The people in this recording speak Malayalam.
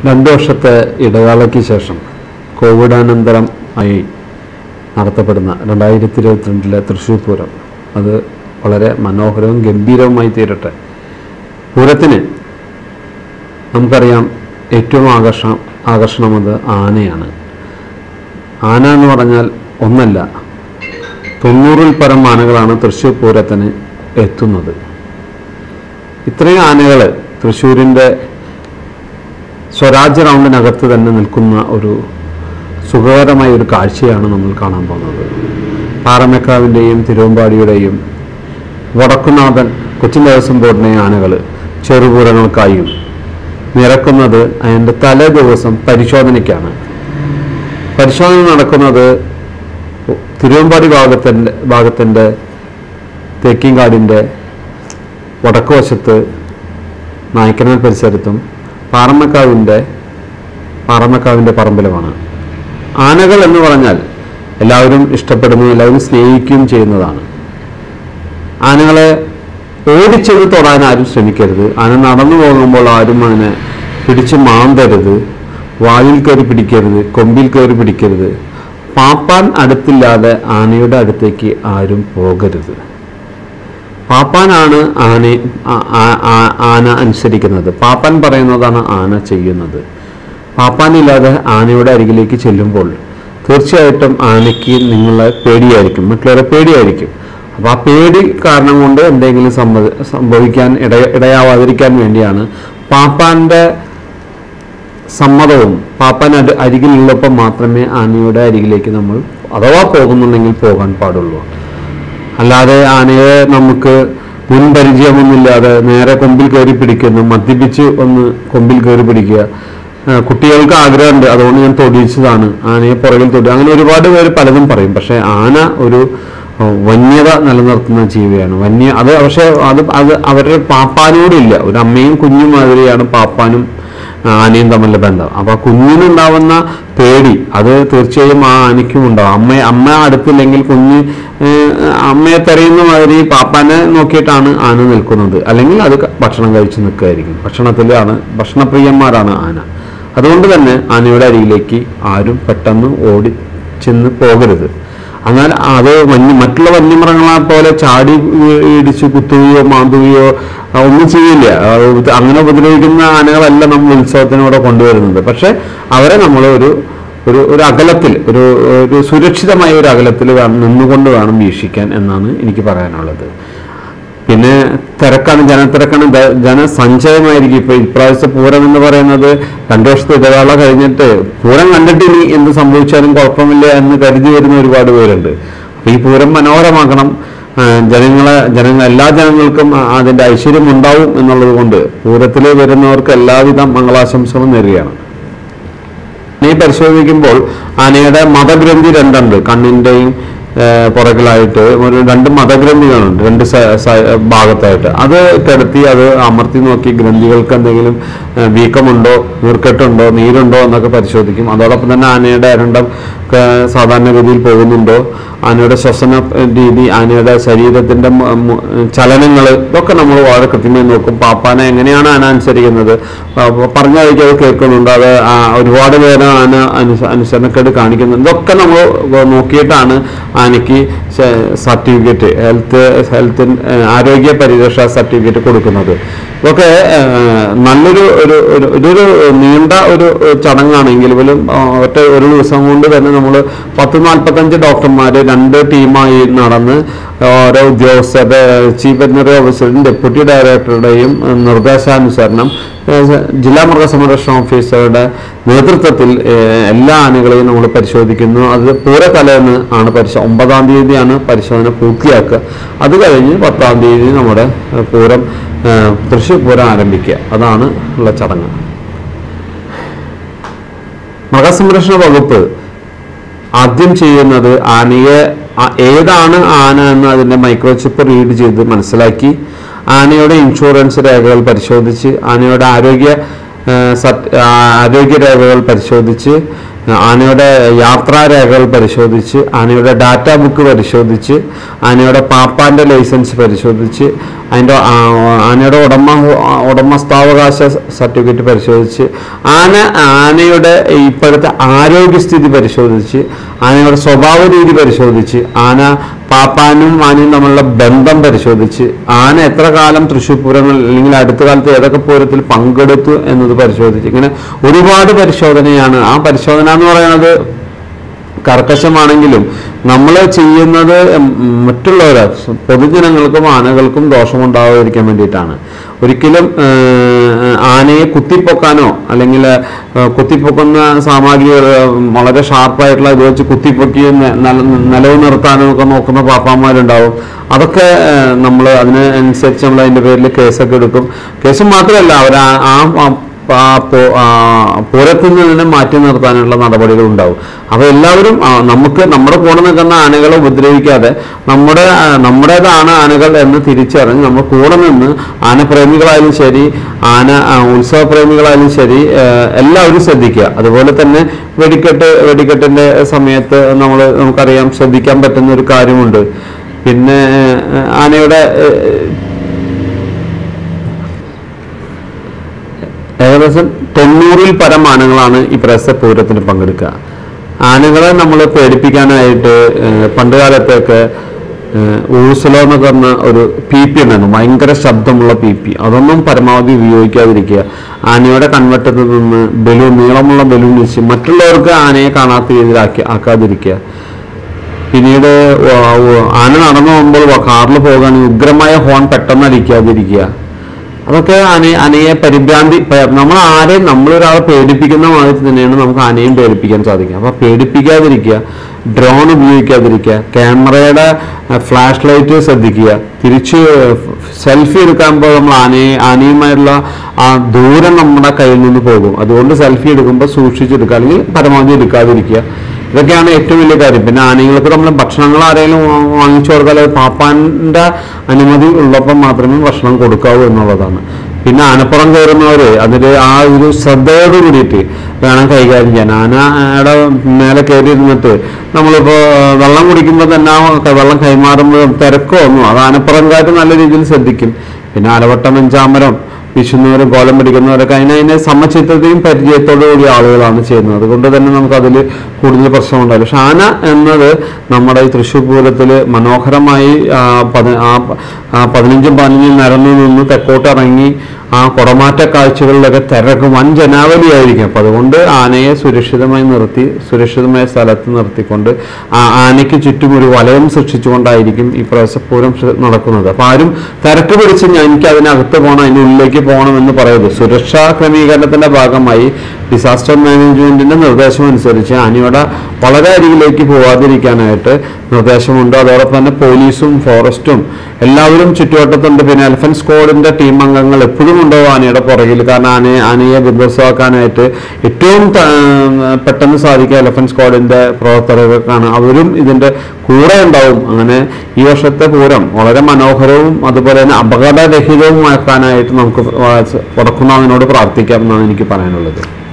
രണ്ട് വർഷത്തെ ഇടവേളയ്ക്ക് ശേഷം കോവിഡാനന്തരം ആയി നടത്തപ്പെടുന്ന രണ്ടായിരത്തി ഇരുപത്തിരണ്ടിലെ തൃശ്ശൂർ പൂരം അത് വളരെ മനോഹരവും ഗംഭീരവുമായി തീരട്ടെ പൂരത്തിന് നമുക്കറിയാം ഏറ്റവും ആകർഷണം ആകർഷണമത് ആനയാണ് ആന എന്ന് പറഞ്ഞാൽ ഒന്നല്ല തൊണ്ണൂറിൽ പരം ആനകളാണ് തൃശ്ശൂർ പൂരത്തിന് എത്തുന്നത് ഇത്രയും ആനകൾ തൃശ്ശൂരിൻ്റെ സ്വരാജ്യ റൗണ്ടിനകത്ത് തന്നെ നിൽക്കുന്ന ഒരു സുഖകരമായ ഒരു കാഴ്ചയാണ് നമ്മൾ കാണാൻ പോകുന്നത് പാറമേക്കാവിൻ്റെയും തിരുവമ്പാടിയുടെയും വടക്കുനാഥൻ കൊച്ചിൻ ദേവസ്വം ബോർഡിനെയും ആനകൾ ചെറുപൂരങ്ങൾക്കായും നിരക്കുന്നത് അതിൻ്റെ തലേ ദിവസം പരിശോധനയ്ക്കാണ് പരിശോധന നടക്കുന്നത് തിരുവമ്പാടി ഭാഗത്തിൻ്റെ ഭാഗത്തിൻ്റെ തേക്കിൻകാടിൻ്റെ വടക്ക് വശത്ത് നായ്ക്കനാൽ പരിസരത്തും പാറമക്കാവിൻ്റെ പാറമക്കാവിൻ്റെ പറമ്പിലുമാണ് ആനകൾ എന്ന് പറഞ്ഞാൽ എല്ലാവരും ഇഷ്ടപ്പെടുന്നു എല്ലാവരും സ്നേഹിക്കുകയും ചെയ്യുന്നതാണ് ആനകളെ ഓടിച്ചെന്ന് തൊടാൻ ആരും ശ്രമിക്കരുത് ആന നടന്നു പോകുമ്പോൾ ആരും അതിനെ പിടിച്ച് മാന്തരുത് വായിൽ കയറി പിടിക്കരുത് കൊമ്പിൽ കയറി പിടിക്കരുത് പാപ്പാൻ അടുത്തില്ലാതെ ആനയുടെ അടുത്തേക്ക് ആരും പോകരുത് പാപ്പാനാണ് ആന ആ- ആ- ആ- ആന അനുസരിക്കുന്നത് പാപ്പാൻ പറയുന്നതാണ് ആന ചെയ്യുന്നത് പാപ്പാനില്ലാതെ ആനയുടെ അരികിലേക്ക് ചെല്ലുമ്പോൾ തീർച്ചയായിട്ടും ആനയ്ക്ക് നിങ്ങളെ പേടിയായിരിക്കും മറ്റുള്ളവരെ പേടിയായിരിക്കും അപ്പോൾ ആ പേടി കാരണം കൊണ്ട് എന്തെങ്കിലും സംഭവ സംഭവിക്കാൻ ഇട ഇടയാവാതിരിക്കാൻ വേണ്ടിയാണ് പാപ്പാൻ്റെ സമ്മതവും പാപ്പാൻ അരി അരികിലുള്ളപ്പോൾ മാത്രമേ ആനയുടെ അരികിലേക്ക് നമ്മൾ അഥവാ പോകുന്നുണ്ടെങ്കിൽ പോകാൻ പാടുള്ളൂ അല്ലാതെ ആനയെ നമുക്ക് മുൻപരിചയമൊന്നുമില്ലാതെ നേരെ കൊമ്പിൽ കയറി പിടിക്കുന്നു മദ്യപിച്ച് ഒന്ന് കൊമ്പിൽ കയറി പിടിക്കുക ആ, കുട്ടികൾക്ക് ആഗ്രഹമുണ്ട് അതുകൊണ്ട് ഞാൻ തൊടിയിച്ചതാണ് ആനയെ പുറകിൽ തൊടി അങ്ങനെ ഒരുപാട് പേര് പലതും പറയും പക്ഷേ ആന ഒരു ആ, വന്യത നിലനിർത്തുന്ന ജീവിയാണ് വന്യ അത് പക്ഷേ അത് അത് അവരുടെ പാപ്പാനോടില്ല ഒരു അമ്മയും കുഞ്ഞും മാതിരിയാണ് പാപ്പാനും ആനയും തമ്മിലുള്ള ബന്ധം അപ്പൊ ആ കുഞ്ഞിനുണ്ടാവുന്ന പേടി അത് തീർച്ചയായും ആ ആനയ്ക്കും ഉണ്ടാവും അമ്മ അമ്മ അടുത്തില്ലെങ്കിൽ കുഞ്ഞ് ഏഹ്, അമ്മയെ തെരയുന്ന മാതിരി പാപ്പാനെ നോക്കിയിട്ടാണ് ആന നിൽക്കുന്നത് അല്ലെങ്കിൽ അത് ക- ഭക്ഷണം കഴിച്ച് നിൽക്കുകയായിരിക്കും ഭക്ഷണത്തിലാണ് ഭക്ഷണപ്രിയന്മാരാണ് ആന അതുകൊണ്ട് തന്നെ ആനയുടെ അരികിലേക്ക് ആരും പെട്ടെന്ന് ഓടി ചെന്ന് പോകരുത് എന്നാൽ അത് വന്യ മറ്റുള്ള വന്യമൃഗങ്ങളെ പോലെ ചാടി വീ- ഇടിച്ച് കുത്തുകയോ മാന്തുകയോ ആ, ഒന്നും ചെയ്യില്ല ആ, ഉപ- അങ്ങനെ ഉപദ്രവിക്കുന്ന ആനകളല്ല നമ്മൾ ഉത്സവത്തിനൂടെ കൊണ്ടുവരുന്നത് പക്ഷെ അവരെ നമ്മൾ ഒരു ഒരു ഒരു അകലത്തിൽ ഒരു ഒരു സുരക്ഷിതമായ ഒരു അകലത്തിൽ വേണം നിന്നുകൊണ്ട് വേണം വീക്ഷിക്കാൻ എന്നാണ് എനിക്ക് പറയാനുള്ളത് പിന്നെ തിരക്കാണ് ജനത്തിരക്കാണ് ദ- ജനസഞ്ചയമായിരിക്കും ഇപ്പൊ ഇപ്രാവശ്യത്തെ പൂരം എന്ന് പറയുന്നത് രണ്ടു വർഷത്തെ ഇടവേള കഴിഞ്ഞിട്ട് പൂരം കണ്ടിട്ട് ഇനി എന്ത് സംഭവിച്ചാലും കുഴപ്പമില്ല എന്ന് കരുതി വരുന്ന ഒരുപാട് പേരുണ്ട് അപ്പൊ ഈ പൂരം മനോഹരമാക്കണം ആ, ജനങ്ങളെ ജനങ്ങൾ എല്ലാ ജനങ്ങൾക്കും ആ- അതിന്റെ ഐശ്വര്യം ഉണ്ടാവും എന്നുള്ളത് കൊണ്ട് പൂരത്തിൽ വരുന്നവർക്ക് എല്ലാവിധ മംഗളാശംസകളും നേരുകയാണ് നീ പരിശോധിക്കുമ്പോൾ ആനയുടെ മതഗ്രന്ഥി രണ്ടുണ്ട് കണ്ണിന്റെയും ഏഹ്, പുറകിലായിട്ട് ഒരു രണ്ട് മതഗ്രന്ഥികളുണ്ട് രണ്ട് സ- സ- ഭാഗത്തായിട്ട് അത് കിടത്തി അത് അമർത്തി നോക്കി ഗ്രന്ഥികൾക്ക് എന്തെങ്കിലും ഏഹ്, വീക്കമുണ്ടോ നീർക്കെട്ടുണ്ടോ നീരുണ്ടോ എന്നൊക്കെ പരിശോധിക്കും അതോടൊപ്പം തന്നെ ആനയുടെ അരണ്ടം ഏഹ്, സാധാരണഗതിയിൽ പോകുന്നുണ്ടോ ആനയുടെ ശ്വസന രീതി ആനയുടെ ശരീരത്തിന്റെ മ- മ- ചലനങ്ങൾ ഇതൊക്കെ നമ്മൾ വളരെ കൃത്യമായി നോക്കും പാപ്പാനെ എങ്ങനെയാണ് ആന അനുസരിക്കുന്നത് പ- പറഞ്ഞ വഴിക്ക് അത് കേൾക്കുന്നുണ്ട് അത് ആ ഒരുപാട് പേര് ആന അനുസ- അനുസരണക്കേട് കാണിക്കുന്നുണ്ട് ഇതൊക്കെ നമ്മൾ നോക്കിയിട്ടാണ് ആനയ്ക്ക് സർട്ടിഫിക്കറ്റ് ഹെൽത്ത് ഹെൽത്ത് ആരോഗ്യ പരിരക്ഷാ സർട്ടിഫിക്കറ്റ് കൊടുക്കുന്നത് ഇതൊക്കെ ഏഹ്, നല്ലൊരു ഒരു ഒരു- ഇതൊരു നീണ്ട ഒരു ചടങ്ങാണെങ്കിൽ പോലും ആ, ഒറ്റ ഒരു ദിവസം കൊണ്ട് തന്നെ നമ്മൾ പത്ത് നാൽപ്പത്തഞ്ച് ഡോക്ടർമാർ രണ്ട് ടീമായി നടന്ന് ഓരോ ഉദ്യോഗസ്ഥരുടെ ചീഫ് വെറ്റിനറി ഓഫീസറുടെയും ഡെപ്യൂട്ടി ഡയറക്ടറുടെയും ഏഹ്, നിർദ്ദേശാനുസരണം ഏഹ്, ജില്ലാ മൃഗസംരക്ഷണ ഓഫീസറുടെ നേതൃത്വത്തിൽ ഏഹ്, എല്ലാ ആനകളെയും നമ്മൾ പരിശോധിക്കുന്നു അത് പൂരത്തലേന്ന് ആണ് പരിശോ ഒമ്പതാം തീയതിയാണ് പരിശോധന പൂർത്തിയാക്കുക അത് കഴിഞ്ഞ് പത്താം തീയതി നമ്മുടെ ഏഹ്, പൂരം ഏഹ്, തൃശ്ശൂർ പൂരം ആരംഭിക്കുക അതാണ് ഉള്ള ചടങ്ങ് മൃഗസംരക്ഷണ വകുപ്പ് ആദ്യം ചെയ്യുന്നത് ആനയെ ആ- ഏതാണ് ആന എന്ന് അതിന്റെ മൈക്രോചിപ്പ് റീഡ് ചെയ്ത് മനസ്സിലാക്കി ആനയുടെ ഇൻഷുറൻസ് രേഖകൾ പരിശോധിച്ച് ആനയുടെ ആരോഗ്യ ആ, സത്- ആ, ആരോഗ്യ രേഖകൾ പരിശോധിച്ച് ആനയുടെ യാത്രാരേഖകൾ പരിശോധിച്ച് ആനയുടെ ഡാറ്റ ബുക്ക് പരിശോധിച്ച് ആനയുടെ പാപ്പാന്റെ ലൈസൻസ് പരിശോധിച്ച് അതിൻ്റെ ആനയുടെ ഉടമ ഉടമസ്ഥാവകാശ സർട്ടിഫിക്കറ്റ് പരിശോധിച്ച് ആന ആനയുടെ ഇപ്പോഴത്തെ ആരോഗ്യസ്ഥിതി പരിശോധിച്ച് ആനയുടെ സ്വഭാവ രീതി പരിശോധിച്ച് ആന പാപ്പാനും ആനയും തമ്മിലുള്ള ബന്ധം പരിശോധിച്ച് ആന എത്ര കാലം തൃശ്ശൂർ പൂരങ്ങൾ അല്ലെങ്കിൽ അടുത്ത കാലത്ത് ഏതൊക്കെ പൂരത്തിൽ പങ്കെടുത്തു എന്നത് പരിശോധിച്ച് ഇങ്ങനെ ഒരുപാട് പരിശോധനയാണ് ആ പരിശോധന എന്ന് പറയുന്നത് കർക്കശമാണെങ്കിലും നമ്മൾ ചെയ്യുന്നത് ഉം, മറ്റുള്ളവർ പൊതുജനങ്ങൾക്കും ആനകൾക്കും ദോഷമുണ്ടാകാതിരിക്കാൻ വേണ്ടിയിട്ടാണ് ഒരിക്കലും ഏഹ്, ആനയെ കുത്തിപ്പൊക്കാനോ അല്ലെങ്കിൽ ഏഹ്, കുത്തിപ്പൊക്കുന്ന സാമഗ്രികൾ വളരെ ഷാർപ്പായിട്ടുള്ള ഇത് വെച്ച് കുത്തിപ്പൊക്കി ന- നില- നിലവ് നിർത്താനോ ഒക്കെ നോക്കുന്ന പാപ്പാന്മാരുണ്ടാവും അതൊക്കെ നമ്മൾ അതിനനുസരിച്ച് നമ്മൾ അതിൻ്റെ പേരിൽ കേസൊക്കെ എടുക്കും കേസ് മാത്രമല്ല അവർ ആ ആ ആ പോ- ആ പൂരത്തിൽ നിന്ന് തന്നെ മാറ്റി നിർത്താനുള്ള നടപടികൾ ഉണ്ടാവും അപ്പോൾ എല്ലാവരും ആ, നമുക്ക് നമ്മുടെ കൂടെ നിൽക്കുന്ന ആനകളെ ഉപദ്രവിക്കാതെ നമ്മുടെ ആ, നമ്മുടേതാണ് ആനകൾ എന്ന് തിരിച്ചറിഞ്ഞ് നമ്മൾ കൂടെ നിന്ന് ആനപ്രേമികളായാലും ശരി ആന ആ, ഉത്സവപ്രേമികളായാലും ശരി ആ, എല്ലാവരും ശ്രദ്ധിക്കുക അതുപോലെ തന്നെ വെടിക്കെട്ട് വെടിക്കെട്ടിന്റെ സമയത്ത് നമ്മൾ നമുക്കറിയാം ശ്രദ്ധിക്കാൻ പറ്റുന്ന ഒരു കാര്യമുണ്ട് പിന്നെ ആ, ആനയുടെ ആ, ഏകദേശം തൊണ്ണൂറിൽ പരം ആനകളാണ് ഈ പ്രസ പൂരത്തിന് പങ്കെടുക്കുക ആനകളെ നമ്മൾ പേടിപ്പിക്കാനായിട്ട് ഏഹ്, പണ്ട് കാലത്തൊക്കെ ഏഹ്, ഊസലോ എന്ന് പറഞ്ഞ ഒരു പി പി ഉണ്ടായിരുന്നു ഭയങ്കര ശബ്ദമുള്ള പി പി അതൊന്നും പരമാവധി ഉപയോഗിക്കാതിരിക്കുക ആനയുടെ കൺവെട്ടത്തിൽ നിന്ന് ബലൂൺ നീളമുള്ള ബലൂൺ വെച്ച് മറ്റുള്ളവർക്ക് ആനയെ കാണാത്ത രീതിയിലാക്കി ആക്കാതിരിക്കുക പിന്നീട് വ- വ- ആന നടന്നു പോകുമ്പോൾ വ- കാറിൽ പോകുകയാണെങ്കിൽ ഉഗ്രമായ ഹോൺ പെട്ടെന്ന് അടിക്കാതിരിക്കുക അതൊക്കെ ആന ആനയെ പരിഭ്രാന്തി പ- നമ്മൾ ആരെയും നമ്മളൊരാളെ പേടിപ്പിക്കുന്ന മാതിരി തന്നെയാണ് നമുക്ക് ആനയും പേടിപ്പിക്കാൻ സാധിക്കുക അപ്പൊ പേടിപ്പിക്കാതിരിക്കുക ഡ്രോൺ ഉപയോഗിക്കാതിരിക്കുക ക്യാമറയുടെ ഫ്ലാഷ് ലൈറ്റ് ശ്രദ്ധിക്കുക തിരിച്ച് സെൽഫി എടുക്കാൻ പോകുമ്പോൾ നമ്മൾ ആനയെ ആനയുമായുള്ള ആ ദൂരം നമ്മുടെ കയ്യിൽ നിന്ന് പോകും അതുകൊണ്ട് സെൽഫി എടുക്കുമ്പോൾ സൂക്ഷിച്ചെടുക്കുക അല്ലെങ്കിൽ പരമാവധി എടുക്കാതിരിക്കുക ഇതൊക്കെയാണ് ഏറ്റവും വലിയ കാര്യം പിന്നെ ആനകൾക്ക് നമ്മൾ ഭക്ഷണങ്ങൾ ആരെങ്കിലും വാ- വാങ്ങിച്ചു കൊടുത്താൽ അത് പാപ്പാന്റെ അനുമതി ഉള്ളപ്പോൾ മാത്രമേ ഭക്ഷണം കൊടുക്കാവൂ എന്നുള്ളതാണ് പിന്നെ ആനപ്പുറം കയറുന്നവര് അതിൽ ആ ഒരു ശ്രദ്ധയോട് കൂടിയിട്ട് വേണം കൈകാര്യം ചെയ്യാൻ ആനയുടെ മേലെ കയറി ഇരുന്നിട്ട് നമ്മളിപ്പോ വെള്ളം കുടിക്കുമ്പോൾ തന്നെ ആ ക- വെള്ളം കൈമാറുമ്പോഴും തിരക്കോ ഒന്നും അത് ആനപ്പുറംകാർ നല്ല രീതിയിൽ ശ്രദ്ധിക്കും പിന്നെ ആലവട്ടം അഞ്ചാമരം വിശുന്നവരും കോലം പിടിക്കുന്നവരൊക്കെ അതിനെ അതിനെ സമചിത്തതയും പരിചയത്തോടു കൂടിയ ആളുകളാണ് ചെയ്യുന്നത് അതുകൊണ്ട് തന്നെ നമുക്ക് അതിൽ കൂടുതൽ പ്രശ്നമുണ്ടാവില്ല പക്ഷെ ആന എന്നത് നമ്മുടെ ഈ തൃശ്ശൂർ പൂരത്തിൽ മനോഹരമായി ആ, പതി- ആ പ- ആ പതിനഞ്ചും പതിനഞ്ചും നിരന്നു നിന്ന് തെക്കോട്ട് ഇറങ്ങി ആ കുടമാറ്റ കാഴ്ചകളിലൊക്കെ തിരക്ക് വൻ ജനാവലിയായിരിക്കും അപ്പം അതുകൊണ്ട് ആനയെ സുരക്ഷിതമായി നിർത്തി സുരക്ഷിതമായ സ്ഥലത്ത് നിർത്തിക്കൊണ്ട് ആ ആനയ്ക്ക് ചുറ്റും ഒരു വലയം സൃഷ്ടിച്ചുകൊണ്ടായിരിക്കും ഈ പ്രവേശപൂരം ഷ- നടക്കുന്നത് അപ്പം ആരും തിരക്ക് പിടിച്ച് ഞാൻ എനിക്ക് അതിനകത്ത് പോകണം അതിൻ്റെ ഉള്ളിലേക്ക് പോകണം എന്ന് പറയരുത് സുരക്ഷാ ക്രമീകരണത്തിന്റെ ഭാഗമായി ഡിസാസ്റ്റർ മാനേജ്മെന്റിന്റെ നിർദ്ദേശം അനുസരിച്ച് ആനയുടെ വളരെ അരികിലേക്ക് പോവാതിരിക്കാനായിട്ട് നിർദ്ദേശമുണ്ട് അതോടൊപ്പം തന്നെ പോലീസും ഫോറസ്റ്റും എല്ലാവരും ചുറ്റുവട്ടത്തുണ്ട് പിന്നെ എലഫന്റ് സ്ക്വാഡിന്റെ ടീം അംഗങ്ങൾ എപ്പോഴും ഉണ്ടാവും ആനയുടെ പുറകിൽ കാരണം ആനയെ ആനയെ വിധ്വംസമാക്കാനായിട്ട് ഏറ്റവും ത- പെട്ടെന്ന് സാധിക്കുക എലഫന്റ് സ്ക്വാഡിന്റെ പ്രവർത്തകർക്കാണ് അവരും ഇതിന്റെ കൂടെ ഉണ്ടാവും അങ്ങനെ ഈ വർഷത്തെ പൂരം വളരെ മനോഹരവും അതുപോലെ തന്നെ അപകടരഹിതവുമാക്കാനായിട്ട് നമുക്ക് വടക്കുന്നാഥിനോട് പ്രാർത്ഥിക്കാം എന്നാണ് എനിക്ക് പറയാനുള്ളത്